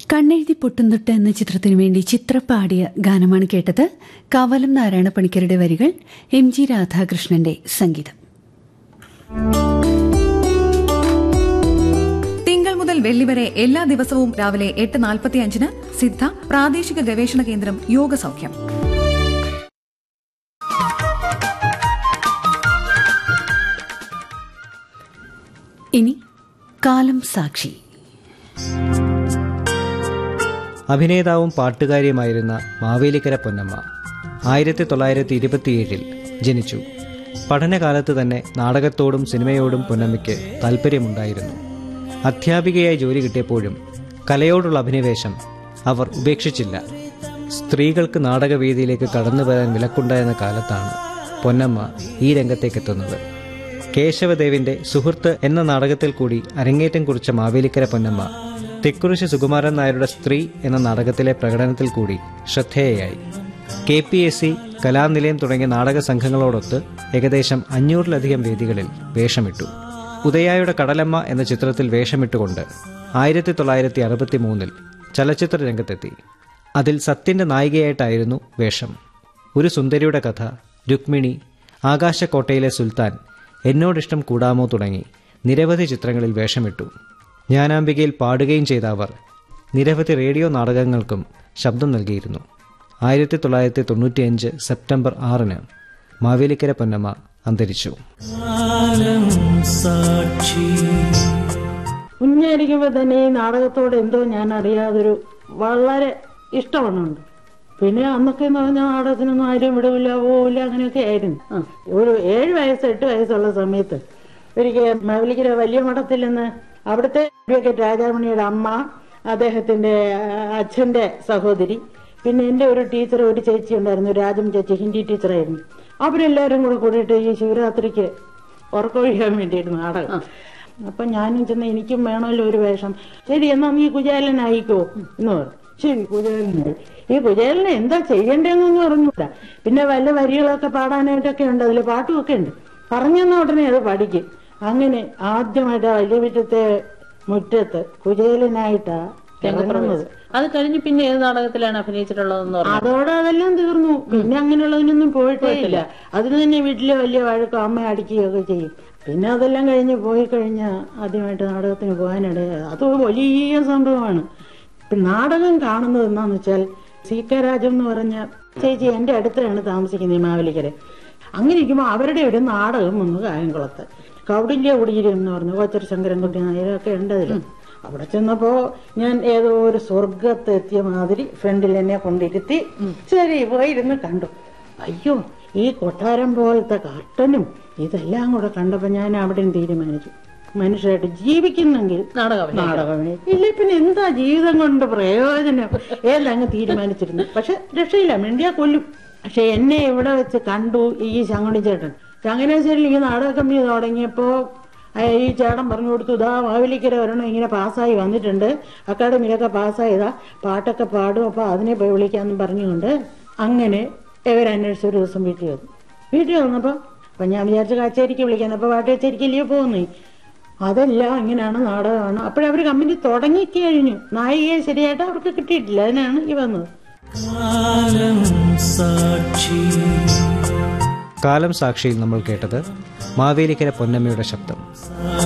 കണ്ണെഴുതി പൊട്ടുംതൊട്ട് എന്ന ചിത്രത്തിനു വേണ്ടി ചിത്ര പാടിയ ഗാനമാണ് കേട്ടത് കവലം നാരായണ പണിക്കരുടെ വരികൾ എം ജി രാധാകൃഷ്ണന്റെ സംഗീതം തിങ്കൾ മുതൽ വെള്ളി വരെ എല്ലാ ദിവസവും രാവിലെ എട്ട് നാൽപ്പത്തി അഞ്ചിന് സിദ്ധ പ്രാദേശിക ഗവേഷണ കേന്ദ്രം യോഗ സൗഖ്യം ഇനി കാലം സാക്ഷി അഭിനേതാവും പാട്ടുകാരിയുമായിരുന്ന മാവേലിക്കര പൊന്നമ്മ ആയിരത്തി തൊള്ളായിരത്തി ഇരുപത്തിയേഴിൽ ജനിച്ചു പഠനകാലത്ത് തന്നെ നാടകത്തോടും സിനിമയോടും പൊന്നമ്മയ്ക്ക് താല്പര്യമുണ്ടായിരുന്നു അധ്യാപികയായി ജോലി കിട്ടിയപ്പോഴും കലയോടുള്ള അഭിനിവേശം അവർ ഉപേക്ഷിച്ചില്ല സ്ത്രീകൾക്ക് നാടകവേദിയിലേക്ക് കടന്നു വരാൻ വിലക്കുണ്ടായിരുന്ന കാലത്താണ് പൊന്നമ്മ ഈ രംഗത്തേക്കെത്തുന്നത് കേശവദേവിന്റെ സുഹൃത്ത് എന്ന നാടകത്തിൽ കൂടി അരങ്ങേറ്റം കുറിച്ച മാവേലിക്കര പൊന്നമ്മ തെക്കുറിശി സുകുമാരൻ നായരുടെ സ്ത്രീ എന്ന നാടകത്തിലെ പ്രകടനത്തിൽ കൂടി ശ്രദ്ധേയയായി K P S C Kalanilayam തുടങ്ങിയ നാടക സംഘങ്ങളോടൊത്ത് ഏകദേശം അഞ്ഞൂറിലധികം വേദികളിൽ വേഷമിട്ടു ഉദയായുടെ കടലമ്മ എന്ന ചിത്രത്തിൽ വേഷമിട്ടുകൊണ്ട് ആയിരത്തി തൊള്ളായിരത്തി അറുപത്തി മൂന്നിൽ ചലച്ചിത്ര രംഗത്തെത്തി അതിൽ സത്യന്റെ നായികയായിട്ടായിരുന്നു വേഷം ഒരു സുന്ദരിയുടെ കഥ രുക്മിണി ആകാശക്കോട്ടയിലെ സുൽത്താൻ എന്നോടിഷ്ടം കൂടാമോ തുടങ്ങി നിരവധി ചിത്രങ്ങളിൽ വേഷമിട്ടു ജ്ഞാനാംബികയിൽ പാടുകയും ചെയ്ത അവർ നിരവധി റേഡിയോ നാടകങ്ങൾക്കും ശബ്ദം നൽകിയിരുന്നു ആയിരത്തി തൊള്ളായിരത്തി തൊണ്ണൂറ്റിയഞ്ച് സെപ്റ്റംബർ ആറിന് മാവേലിക്കര പൊന്നമ്മ അന്തരിച്ചു കുഞ്ഞായിരിക്കുമ്പോൾ തന്നെ ഈ നാടകത്തോട് എന്തോ ഞാൻ അറിയാതൊരു വളരെ ഇഷ്ടമുണ്ട് പിന്നെ അന്നൊക്കെ എന്ന് പറഞ്ഞാൽ നാടകത്തിനൊന്നും ആരും വിടവില്ല പോവില്ല അങ്ങനെയൊക്കെ ആയിരുന്നു ആ, ഒരു ഏഴ് വയസ്സ് എട്ട് വയസ്സുള്ള സമയത്ത് ഒരിക്കൽ മാവലിക്കര വലിയ മഠത്തിൽ നിന്ന് അവിടുത്തെ അഡ്വക്കേറ്റ് രാജാമണിയുടെ അമ്മ അദ്ദേഹത്തിന്റെ ആ, അച്ഛന്റെ സഹോദരി പിന്നെ എൻ്റെ ഒരു ടീച്ചർ ഒരു ചേച്ചി ഉണ്ടായിരുന്നു രാജം ചേച്ചി ഹിന്ദി ടീച്ചറായിരുന്നു അവരെല്ലാവരും കൂടെ കൂടിയിട്ട് ഈ ശിവരാത്രിക്ക് ഉറക്കൊഴിയാൻ വേണ്ടിയിട്ട് നാടകം അപ്പൊ ഞാനും ചെന്ന് എനിക്കും വേണമല്ലോ ഒരു വേഷം ശരി എന്നാ നീ കുചേലനായിക്കോ എന്ന് പറഞ്ഞു ശരി കുചേലനായി ഈ കുചേലനെ എന്താ ചെയ്യണ്ടേന്നൊന്നും അറിഞ്ഞൂടാ പിന്നെ വല്ല വരികളൊക്കെ പാടാനായിട്ടൊക്കെ ഉണ്ട് അതിൽ പാട്ടുമൊക്കെ ഉണ്ട് പറഞ്ഞെന്ന ഉടനെ അത് പഠിക്കും അങ്ങനെ ആദ്യമായിട്ട് ആ വലിയ വീട്ടത്തെ മുറ്റത്ത് കുചേലനായിട്ടാ ഇറങ്ങുന്നത് അത് കഴിഞ്ഞ് പിന്നെ ഏത് നാടകത്തിലാണ് അഭിനയിച്ചിട്ടുള്ളതെന്ന് പറഞ്ഞു അതോടെ അതെല്ലാം തീർന്നു പിന്നെ അങ്ങനെയുള്ളതിനൊന്നും പോയിട്ടേ ഇല്ല അതിന് തന്നെ വീട്ടിലെ വലിയ വഴക്കും അമ്മ അടിക്കുകയൊക്കെ ചെയ്യും പിന്നെ അതെല്ലാം കഴിഞ്ഞ് പോയി കഴിഞ്ഞാൽ ആദ്യമായിട്ട് നാടകത്തിന് പോകാനിടയാ അത് വലിയ സംഭവമാണ് ഇപ്പൊ നാടകം കാണുന്നത് എന്താന്ന് വെച്ചാൽ സി കെ രാജം എന്ന് പറഞ്ഞ ചേച്ചി എന്റെ അടുത്താണ് താമസിക്കുന്നത് ഈ മാവേലിക്കര അങ്ങനെ ഇരിക്കുമ്പോൾ അവരുടെ ഒരു നാടകം വന്നു കായംകുളത്ത് കൗടില്യ കുടിയിരം എന്ന് പറഞ്ഞു കോച്ചർ ശങ്കരൻകുട്ടി നായരൊക്കെ ഉണ്ട് അതിൽ അവിടെ ചെന്നപ്പോ ഞാൻ ഏതോ ഒരു സ്വർഗത്ത് എത്തിയ മാതിരി ഫ്രണ്ടിൽ എന്നെ കൊണ്ടിരുത്തി ശരി പോയിരുന്ന് കണ്ടു അയ്യോ ഈ കൊട്ടാരം പോലത്തെ കർട്ടനും ഇതെല്ലാം കൂടെ കണ്ടപ്പോ ഞാൻ അവിടെ തീരുമാനിച്ചു മനുഷ്യരായിട്ട് ജീവിക്കുന്നെങ്കിൽ നാടകം നാടകമേ ഇല്ല പിന്നെ എന്താ ജീവിതം കൊണ്ട് പ്രയോജനം ഏതങ്ങ് തീരുമാനിച്ചിരുന്നു പക്ഷെ രക്ഷയില്ല മിണ്ടിയാ കൊല്ലും പക്ഷെ എന്നെ ഇവിടെ വെച്ച് കണ്ടു ഈ ശങ്കുണി ചേട്ടൻ ചങ്ങനാശ്ശേരിയിൽ ഈ നാടക കമ്പനി തുടങ്ങിയപ്പോ ആ ഈ ചേട്ടൻ പറഞ്ഞു കൊടുത്തു ഇതാ മാവേലിക്കര വരണം ഇങ്ങനെ പാസ്സായി വന്നിട്ടുണ്ട് അക്കാഡമിയിലൊക്കെ പാസ്സായതാ പാട്ടൊക്കെ പാടും അപ്പൊ അതിനെ പോയി വിളിക്കാന്നും പറഞ്ഞുകൊണ്ട് അങ്ങനെ ഇവരന്വേഷിച്ച ഒരു ദിവസം വീട്ടിൽ വന്നു വീട്ടിൽ വന്നപ്പോ അപ്പൊ ഞാൻ വിചാരിച്ച കച്ചേരിക്ക് വിളിക്കാൻ അപ്പൊ പാട്ട് കച്ചേരിക്കല്ലേ പോകുന്നു അതെല്ലാം ഇങ്ങനെയാണ് നാടകമാണ് അപ്പോഴവർ കമ്പനി തുടങ്ങി കഴിഞ്ഞു നായികയെ ശരിയായിട്ട് അവർക്ക് കിട്ടിയിട്ടില്ല അതിനാണ് ഈ വന്നത് കാലം സാക്ഷിയിൽ നമ്മൾ കേട്ടത് മാവേലിക്കര പൊന്നമ്മയുടെ ശബ്ദം